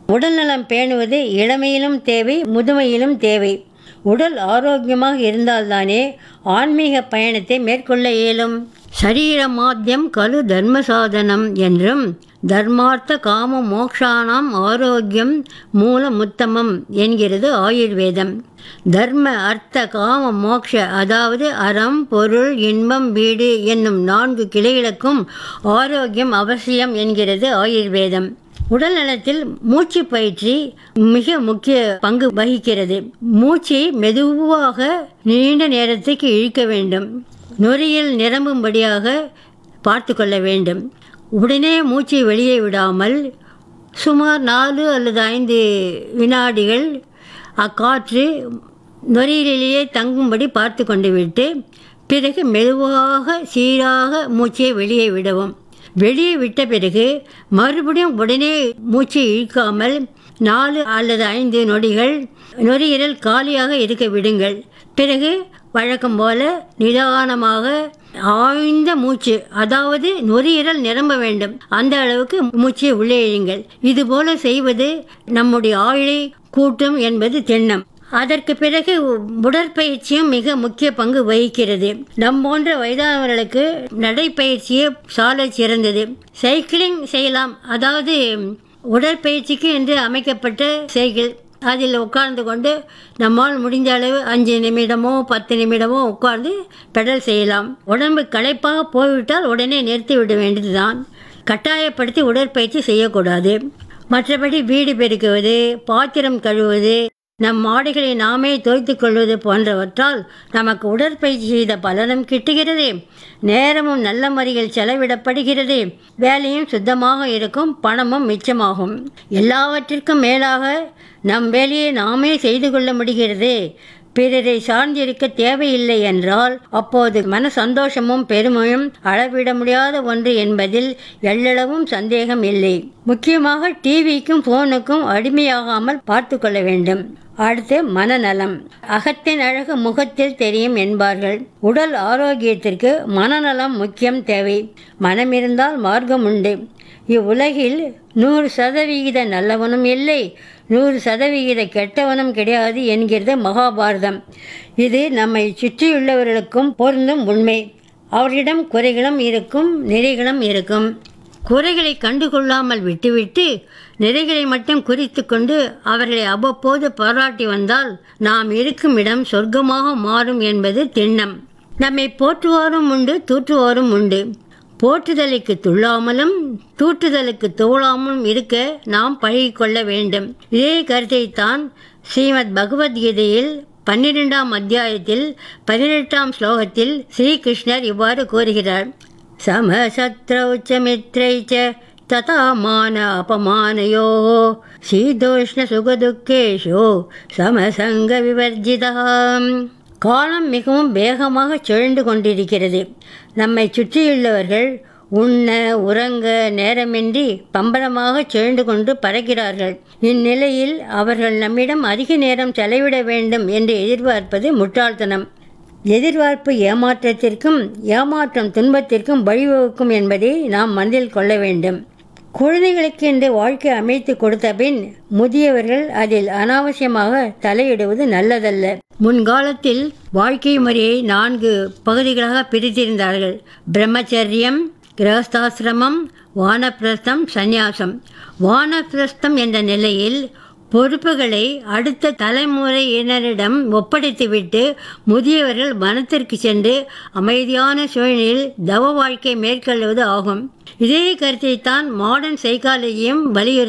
உடல்நலம் பேணுவது இளமையிலும் தேவை முதுமையிலும் தேவை உடல் ஆரோக்கியமாக இருந்தால்தானே ஆன்மீக பயணத்தை மேற்கொள்ள இயலும் சரீர மாத்தியம் கலு தர்ம சாதனம் என்றும் தர்மார்த்த காம மோக்ஷானாம் ஆரோக்கியம் மூல முத்தமம் என்கிறது ஆயுர்வேதம் தர்ம அர்த்த காம மோக்ஷ அதாவது அறம் பொருள் இன்பம் வீடு என்னும் நான்கு கிளைகளுக்கும் ஆரோக்கியம் அவசியம் என்கிறது ஆயுர்வேதம் உடல் நலத்தில் மூச்சு பயிற்சி மிக முக்கிய பங்கு வகிக்கிறது மூச்சை மெதுவாக நீண்ட நேரத்துக்கு இழுக்க வேண்டும் நுரையில் நிரம்பும்படியாக பார்த்து கொள்ள வேண்டும் உடனே மூச்சை வெளியே விடாமல் சுமார் நாலு அல்லது ஐந்து வினாடிகள் அக்காற்று நுரையிலேயே தங்கும்படி பார்த்து கொண்டு விட்டு பிறகு மெதுவாக சீராக மூச்சை வெளியே விடவும் வெளியே விட்ட பிறகு மறுபடியும் உடனே மூச்சை இழுக்காமல் நாலு அல்லது ஐந்து நொடிகள் நுரையீரல் காலியாக இருக்க விடுங்கள் பிறகு வழக்கம் போல நிதானமாக ஆழ்ந்த மூச்சு அதாவது நுரையீரல் நிரம்ப வேண்டும் அந்த அளவுக்கு மூச்சை உள்ளே இழுங்கள் இது போல செய்வது நம்முடைய ஆயுளை கூட்டும் என்பது திண்ணம் அதற்கு பிறகு உடற்பயிற்சியும் மிக முக்கிய பங்கு வகிக்கிறது நம் போன்ற வயதானவர்களுக்கு நடைப்பயிற்சியே சால சிறந்தது சைக்கிளிங் செய்யலாம் அதாவது உடற்பயிற்சிக்கு என்று அமைக்கப்பட்ட சைக்கிள் அதில் உட்கார்ந்து கொண்டு நம்மால் முடிஞ்ச அளவு அஞ்சு நிமிடமோ பத்து நிமிடமோ உட்கார்ந்து பெடல் செய்யலாம் உடம்பு களைப்பாக போய்விட்டால் உடனே நிறுத்தி விட வேண்டியதுதான் கட்டாயப்படுத்தி உடற்பயிற்சி செய்யக்கூடாது மற்றபடி வீடு பெருக்குவது பாத்திரம் கழுவுவது நம் ஆடைகளை நாமே தோய்த்து கொள்வது போன்றவற்றால் நமக்கு உடற்பயிற்சி செய்த பலனும் கிட்டுகிறது நேரமும் நல்ல முறையில் செலவிடப்படுகிறது வேலையும் சுத்தமாக இருக்கும் பணமும் மிச்சமாகும் எல்லாவற்றிற்கும் மேலாக நம் வேலையை நாமே செய்து கொள்ள முடிகிறது பிறரை சார்ந்திருக்க தேவையில்லை என்றால் அப்போது மன சந்தோஷமும் பெருமையும் அளவிட முடியாத ஒன்று என்பதில் எள்ளளவும் சந்தேகம் இல்லை முக்கியமாக டிவிக்கும் போனுக்கும் அடிமையாகாமல் பார்த்து கொள்ள வேண்டும் அடுத்து மனநலம் அகத்தின் அழகு முகத்தில் தெரியும் என்பார்கள் உடல் ஆரோக்கியத்திற்கு மனநலம் முக்கியம் தேவை மனம் இருந்தால் மார்க்கம் உண்டு இவ்வுலகில் நூறு சதவிகித நல்லவனும் இல்லை நூறு சதவிகித கெட்டவனும் கிடையாது என்கிறது மகாபாரதம் இது நம்மை சுற்றியுள்ளவர்களுக்கும் பொருந்தும் உண்மை அவர்களிடம் குறைகளும் இருக்கும் நிறைகளும் இருக்கும் குறைகளை கண்டுகொள்ளாமல் விட்டுவிட்டு நிறைகளை மட்டும் குறித்து கொண்டு அவர்களை அவ்வப்போது பாராட்டி வந்தால் நாம் இருக்கும் இடம் சொர்க்கமாக மாறும் என்பது திண்ணம் நம்மை போற்றுவோரும் உண்டு தூற்றுவோரும் உண்டு போற்றுதலுக்கு துள்ளாமலும் தூற்றுதலுக்கு தோழாமலும் இருக்க நாம் பழகிக்கொள்ள வேண்டும் இதே கருத்தைத்தான் ஸ்ரீமத் பகவத்கீதையில் பன்னிரெண்டாம் அத்தியாயத்தில் பதினெட்டாம் ஸ்லோகத்தில் ஸ்ரீகிருஷ்ணர் இவ்வாறு கூறுகிறார் சமசத்ரௌ ச மித்ரை ச ததா மான அபமானயோ சீதோஷ்ண சுகதுக்கேஷோ சமசங்க விவர்ஜிதாம் காலம் மிகவும் வேகமாக சுழண்டு கொண்டிருக்கிறது நம்மை சுற்றியுள்ளவர்கள் உண்ண உறங்க நேரமின்றி பம்பரமாக சுழண்டு கொண்டு பறக்கிறார்கள் இந்நிலையில் அவர்கள் நம்மிடம் அதிக நேரம் செலவிட வேண்டும் என்று எதிர்பார்ப்பது முட்டாள்தனம் எதிர்பார்ப்பு ஏமாற்றத்திற்கும் ஏமாற்றம் துன்பத்திற்கும் வழிவகுக்கும் என்பதை நாம் மனதில் கொள்ள வேண்டும் குழந்தைகளுக்கு என்று வாழ்க்கை அமைத்து கொடுத்த பின் முதியவர்கள் அதில் அனாவசியமாக தலையிடுவது நல்லதல்ல முன்காலத்தில் வாழ்க்கை முறையை நான்கு பகுதிகளாக பிரித்திருந்தார்கள் பிரம்மச்சரியம் கிரகஸ்தாசிரமம் வானப்பிரஸ்தம் சந்நியாசம் வானப்பிரஸ்தம் என்ற நிலையில் பொறுப்புகளை அடுத்த தலைமுறையினரிடம் ஒப்படைத்துவிட்டு முதியவர்கள் வனத்திற்கு சென்று அமைதியான சூழ்நிலையில் தவ வாழ்க்கை மேற்கொள்வது ஆகும் இதே கருத்தை தான் மாடர்ன் சைக்காலஜியும் வலியுறுத்தி